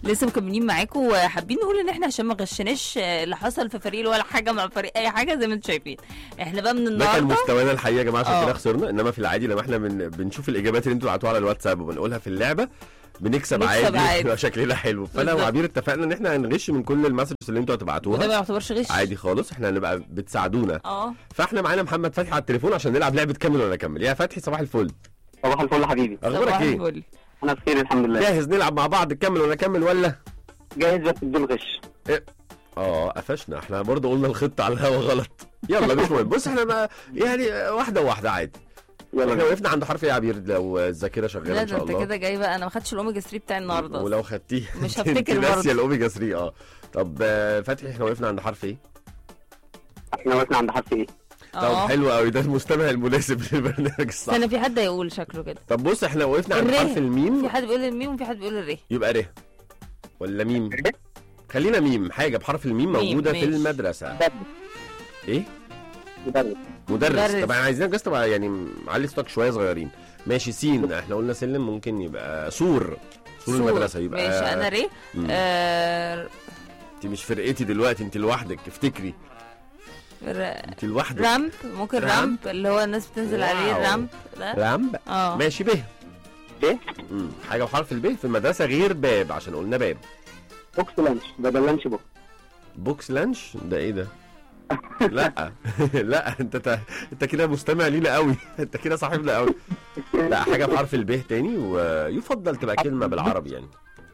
لسه مكملين معاكم وحابين نقول ان احنا عشان ما غشناش اللي حصل في فريق ولا حاجه مع فريق اي حاجه زي ما انتم شايفين احنا بقى من ده كان النهارده مستوانا الحقيقه يا جماعه عشان آه. كده خسرنا انما في العادي لما احنا بن... بنشوف الاجابات اللي انتوا بعتوها على الواتساب وبنقولها في اللعبه بنكسب نكسب عادي عادي. يبقى شكلنا حلو فانا بالظبط. وعبير اتفقنا ان احنا هنغش من كل المسجز اللي انتوا وده ما هتبعتوها يعتبرش غش عادي خالص احنا هنبقى بتساعدونا اه فاحنا معانا محمد فتحي على التليفون عشان نلعب لعبه كمل ولا كمل يا فتحي صباح الفل صباح الفل حبيبي اخبارك صباح ايه الفل. انا بخير الحمد لله جاهز نلعب مع بعض كمل ولا كمل ولا جاهز بس بدون غش اه قفشنا احنا برضه قلنا الخطه على الهوا غلط يلا مش مهم بص احنا ما يعني واحده واحده عادي يلا احنا بينا. وقفنا عند حرف ايه يا عبير لو الذاكره شغاله لا ان ده شاء انت الله كده جاي بقى انا ما خدتش الاوميجا 3 بتاع النهارده ولو خدتيه مش انت هفتكر ناسيه برضه. الاوميجا 3 اه طب آه، فتحي احنا وقفنا عند حرف ايه؟ احنا وقفنا عند حرف ايه طب اه حلو قوي ده المستمع المناسب للبرنامج الصح استنى في حد هيقول شكله كده طب بص احنا وقفنا عند الره. حرف الميم في حد بيقول الميم وفي حد بيقول الري يبقى ره ولا ميم خلينا ميم حاجه بحرف الميم ميم، موجوده في ماشي. المدرسه مدرس ايه مدرس مدرس مدرس. طبعا عايزين بس تبقى يعني علي ستوك شويه صغيرين ماشي سين احنا قلنا سلم ممكن يبقى سور سور المدرسه يبقى ماشي انا ري مم. آه انت مش فرقتي دلوقتي انت لوحدك افتكري ر- انت لوحدك رامب ممكن رامب. رامب اللي هو الناس بتنزل عليه واو. الرامب ده رامب اه ماشي به ب مم. حاجه بحرف الب في المدرسه غير باب عشان قلنا باب بوكس لانش بدل لانش بوكس بوكس لانش ده ايه ده لا لا انت تا... انت كده مستمع لينا قوي انت كده صاحبنا قوي لا حاجه بحرف الب تاني ويفضل تبقى كلمه بالعربي يعني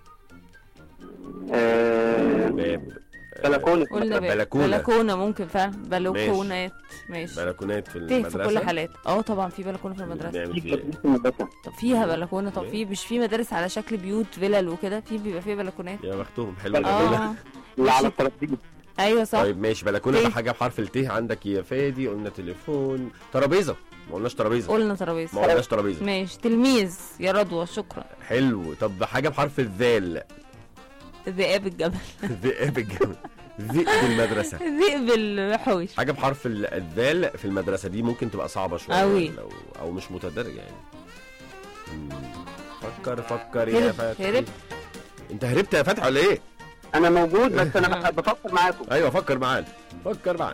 آه، باب بلكونه قلنا باب. بلكونة. بلكونه ممكن فعلا بلكونات ماشي بلكونات في فيه في المدرسه كل حالات اه طبعا في بلكونه في المدرسه بنعمل في فيها ايه مدرسة المدرسة. طب فيها بلكونه طب في مش في مدارس على شكل بيوت فيلل وكده في بيبقى فيها بلكونات يا بختهم حلو ده اه اللي على ماشي. الترابيزه ايوه صح طيب ماشي بلكونه ت. ده حاجه بحرف الت عندك يا فادي قلنا تليفون ترابيزه ما قلناش ترابيزه قلنا ما ترابيزه قلناش ترابيزه ماشي تلميذ يا رضوى شكرا حلو طب حاجه بحرف الذال ذئاب الجبل ذئب الجبل ذئب المدرسه ذئب الحوش حاجه بحرف ال- الذال في المدرسه دي ممكن تبقى صعبه شويه أوي. لو او مش متدرجه يعني مم. فكر فكر يا هرب فتحي هرب انت هربت يا فتحي ولا ايه انا موجود بس انا بح- بفكر معاكم ايوه فكر معانا فكر معانا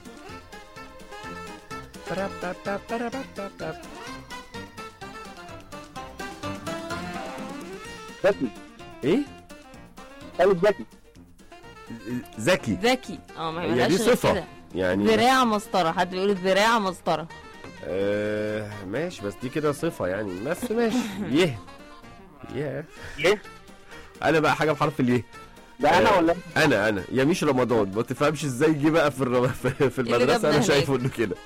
ذكي ايه خالد ذكي ذكي ذكي اه ما هي يبقاش دي غير صفة. كده. يعني ذراع مسطره حد بيقول ذراع مسطره آه ماشي بس دي كده صفة يعني بس ماشي يه يه ايه انا بقى حاجة بحرف اليه ده انا آه. ولا انا انا يا مش رمضان ما تفهمش ازاي جه بقى في الرم... في, في اللي المدرسة جابنا انا هناك؟ شايفه انه كده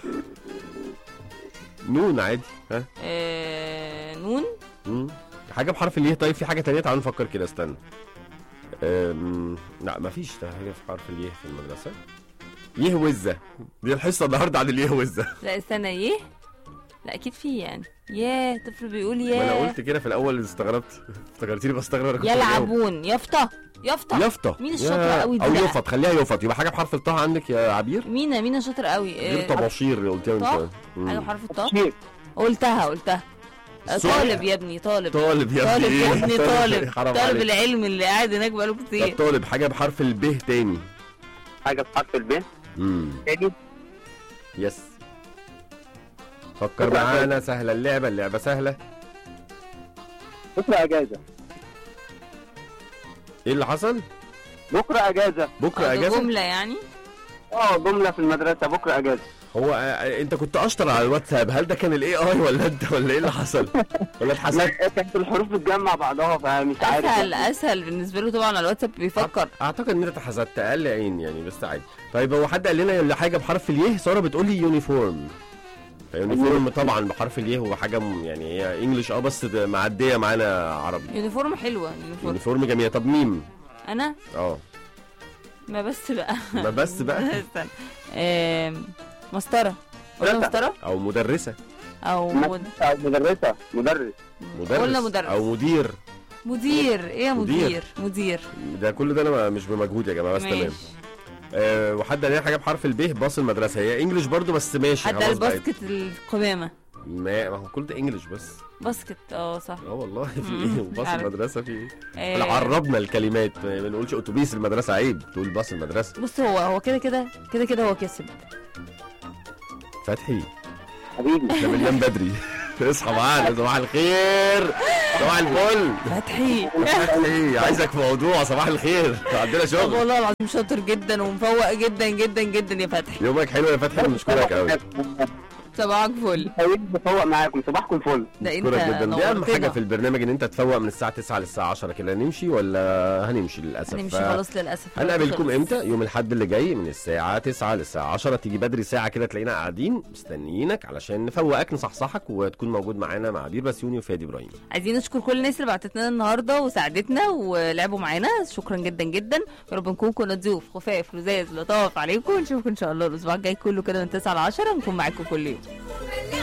نون عادي ها آه نون مم. حاجة بحرف اليه طيب في حاجة تانية تعالوا نفكر كده استنى أم... لا مفيش حاجة في حرف اليه في المدرسة يه وزة دي الحصة النهاردة عن اليه وزة لا استنى يه لا اكيد في يعني ياه طفل بيقول ما انا ياه قلت كده في الاول استغربت افتكرتيني بستغرب أنا كنت بجاوب. يلعبون يافطه يافطه يافطة مين يا- الشاطرة قوي دي او بقى؟ يفط خليها يفط يبقى حاجه بحرف الطاء عندك يا عبير مينا مينا شاطر قوي غير آه، طباشير اللي قلتيها من طه؟ شويه مم. حاجه بحرف الطاء تشير قلتها قلتها آه، الصبح. طالب يا ابني طالب طالب يا ابني طالب يا إيه؟ ابني طالب حرام طالب عليك. العلم اللي قاعد هناك بقاله طب كتير طالب حاجه بحرف الب تاني حاجه بحرف الب امم تاني يس فكر معانا سهله اللعبه اللعبه سهله بكره اجازه ايه اللي حصل بكره اجازه بكره آه، ده اجازه جمله يعني اه جمله في المدرسه بكره اجازه هو آه، انت كنت اشطر على الواتساب هل ده كان الاي اي ولا انت ولا ايه اللي حصل ولا اتحسدت لا، كانت الحروف بتجمع بعضها فمش عارف اسهل اسهل بالنسبه له طبعا على الواتساب بيفكر اعتقد ان انت اتحسدت اقل عين يعني بس عادي طيب هو حد قال لنا اللي حاجه بحرف اليه ساره بتقول لي يونيفورم يونيفورم طبعا بحرف اليه هو حاجه م- يعني هي انجلش اه بس ده معديه معانا عربي يونيفورم حلوه يونيفورم يونيفورم جميله طب ميم انا اه ما بس بقى ما بس بقى استنى آم، مسطره قلنا ثلاثة. مسطره او مدرسه او مد... او مدرسه مدرس مدرس قلنا مدرس او مدير مدير ايه يا مدير. مدير مدير ده كل ده انا ما- مش بمجهود يا جماعه بس تمام ماشي آه وحد قال لنا حاجه بحرف الب باص المدرسه هي انجلش برضو بس ماشي حتى خلاص بقت. الباسكت القمامه ما ما هو كل ده انجلش بس باسكت اه صح اه والله في مم. ايه باص عارف. المدرسه في ايه آه، احنا عربنا الكلمات ما بنقولش اتوبيس المدرسه عيب تقول باص المدرسه بص هو هو كده كده كده كده هو كسب فتحي حبيبي احنا بننام بدري اصحى معانا صباح الخير صباح الفل فتحي ايه عايزك في موضوع صباح الخير عندنا طب شغل والله العظيم شاطر جدا ومفوق جدا جدا جدا يا فتحي يومك حلو يا فتحي بنشكرك قوي صباحك فل حبيبي بفوق معاكم صباحكم فل ده انت بنشكرك جدا دي اهم نورتنا. حاجه في البرنامج ان انت تفوق من الساعه 9 للساعه 10 كده نمشي ولا هنمشي للاسف هنمشي ف- خلاص للاسف هنقابلكم خلص. امتى يوم الاحد اللي جاي من الساعه 9 للساعه 10 تيجي بدري ساعه كده تلاقينا قاعدين مستنيينك علشان نفوقك نصحصحك وتكون موجود معانا مع عبير بسيوني وفادي ابراهيم عايزين نشكر كل الناس اللي بعتت لنا النهارده وساعدتنا ولعبوا معانا شكرا جدا جدا يا رب نكون كنا ضيوف خفاف لزاز لطاف عليكم نشوفكم ان شاء الله الاسبوع الجاي كله كده من 9 ل 10 نكون معاكم كل يوم